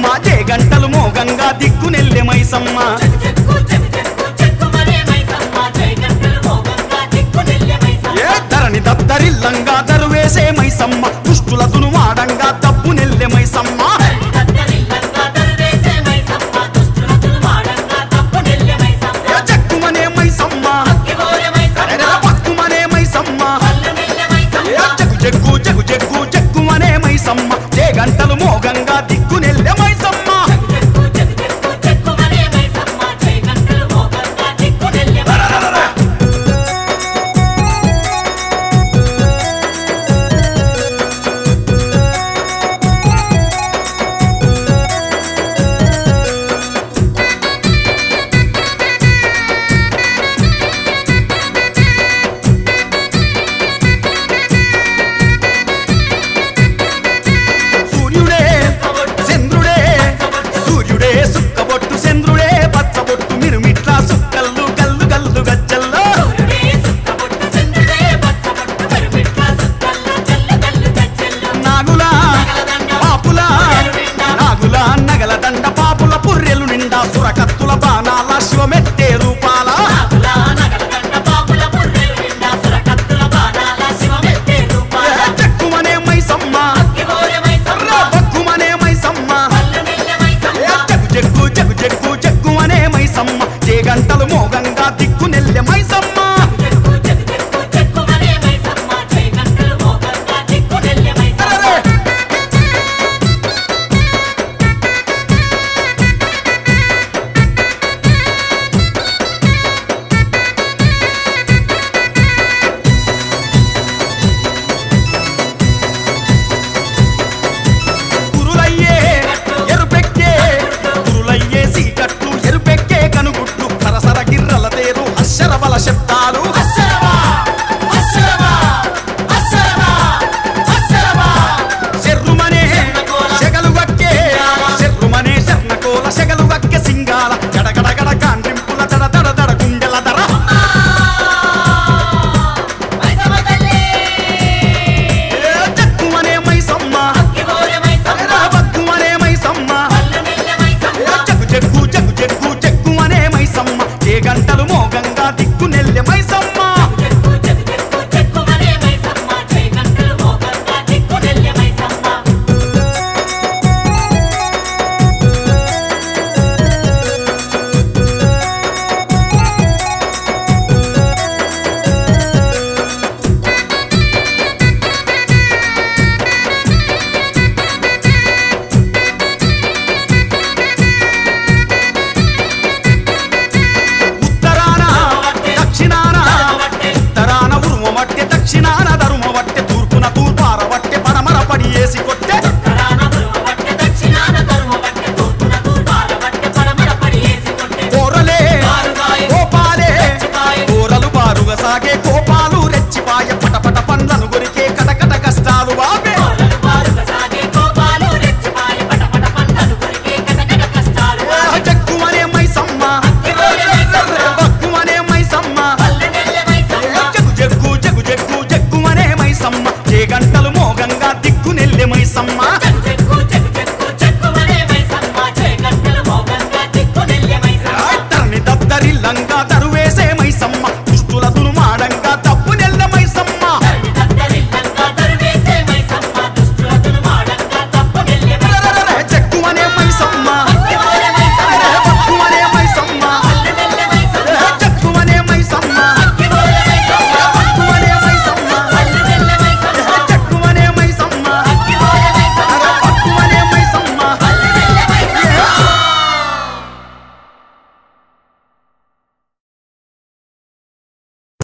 మైసమ్మ జే గంటలు మోగంగా దిక్కునెల్లె మైసమ్మ చెక్కు చెక్కు చెక్కు చెక్కుమనే మైసమ్మ జై గంటలు మోగంగా దిక్కునెల్లె మైసమ్మ ఏ ధరణి దద్దరిల్లంగా దరువేసే మైసమ్మ దుష్టుల దునువాడంగా దబ్బు నెల్లె మైసమ్మ దత్తరిల్లంగా దరువేసే మైసమ్మ దుష్టులతులు మాడంగా తప్పునెల్లె మైసమ్మ ఏ చెక్కుమనే మైసమ్మ అక్కిపోయే మైసమ్మ అరెరె పక్కుమనే మైసమ్మ పల్లనెల్లె ఏ మైసమ్మ జగ్గు జగ్గు జగ్గు జగ్గు జగ్గుమనే మైసమ్మ జే గంటలు మోగంగా దిక్కునెల్లె మైసమ్మ చెక్కు చెక్కు చెక్కు చెక్కుమనే మైసమ్మ జై గంటలు మోగంగా దిక్కునెల్లె మైసమ్మ సూర్యుడే చంద్రుడే సూర్యుడే సుక్కబొట్టు చంద్రుడే పచ్చబొట్టు మిరుమిట్లా సుక్కల్లు గల్లు గల్లు గజ్జల్లో సూర్యుడే సుక్కబొట్టు చంద్రుడే పచ్చబొట్టు మెరుమిట్ల సుక్కల్లో జల్లు జల్లు గజ్జెల్లో నాగులా పాపుల నాగుల నగల దండ పాపుల పుర్రెలు నిండా సురకత్తుల బాణాల శివమెత్తే రూపాల నాగుల నగలగండ బాపుల పుర్రెలు నిండా సురకత్తుల బాణాల శివమెత్తే రూపాల చెక్కుమనే మైసమ్మ అక్కిపోయే మైసమ్మ బక్కుమనే మైసమ్మ పల్లనెల్లె మైసమ్మ జగ్గు జగ్గు జగ్గు జగ్గు జగ్గుమనే మైసమ్మ జే గంటలు మోగంగా దిక్కు నెల్లె మైసమ్మ చెక్కు చెక్కు చెక్కు చెక్కుమనే మైసమ్మ జై గంటలు మోగంగా దిక్కునెల్లె మైసమ్మ కురులయ్యే ఎరుపెక్కే కురులయ్యే సీకట్లు ఎరుపెక్కే కనుగుట్లు సరసర గిర్రల తేరు అక్షర బల శబ్దాలు అస్సలమా అస్సలమా అస్సలమా అస్సలమా శర్రుమనే సెగలు వక్కే శర్రుమనే శర్ణకోల సెగలు వక్కె సింగాల గడగడ గడ కాండ్రింపుల దడ దడ దడ గుండెల దర మైసమ్మ తల్లి ఏ జక్కుమనే మైసమ్మ అక్కిపోయే మైసమ్మ ఎరా బక్కుమనే మైసమ్మ పల్లనెల్లె మైసమ్మ ఏ జగ్గు జగ్గు జగ్గు జగ్గు జగ్గుమనే మైసమ్మ ఏ గంటలు మోగంగా దిక్కు నెల్లె మైసమ్మ చెక్కు చెక్కు చెక్కు చెక్కుమనే మైసమ్మ జై గంటలు మోగంగా దిక్కునెల్లె మైసమ్మ ఉత్తరాన దక్షిణాన ఉత్తరాన ఉరుమవట్టె దక్షిణాన దరుమవట్టె తూర్పున తూర్పార వట్టె పడమర పడి ఏసి కొట్టె ఉత్తరాన బరువబట్టె దక్షిణాన తరువబట్టె తూర్పున తూర్పార బట్టె పడమర పడి ఏసి కొట్టె కోరలే బారుగాయే, కోపాలే రెచ్చిపాయే. కోరలు బారుగా సాగే కోపాలు రెచ్చిపాయ పటపట పండ్లను గొరికే కటకట కష్టాలు బాబే కోరలు బారుగా సాగే కోపాలు రెచ్చిపాయే పటపట పంటలు కొరికే కటకట కష్టాలు జక్కుమనే మైసమ్మ అక్కిపోయే మైసమ్మ. బక్కుమనే మైసమ్మ పల్లెనెల్లె మైసమ్మ జగ్గు జగ్గు జగ్గు జగ్గు జగ్గుమనే మైసమ్మ ఏ గంటలు మోగంగా దిక్కు నెల్లె మైసమ్మ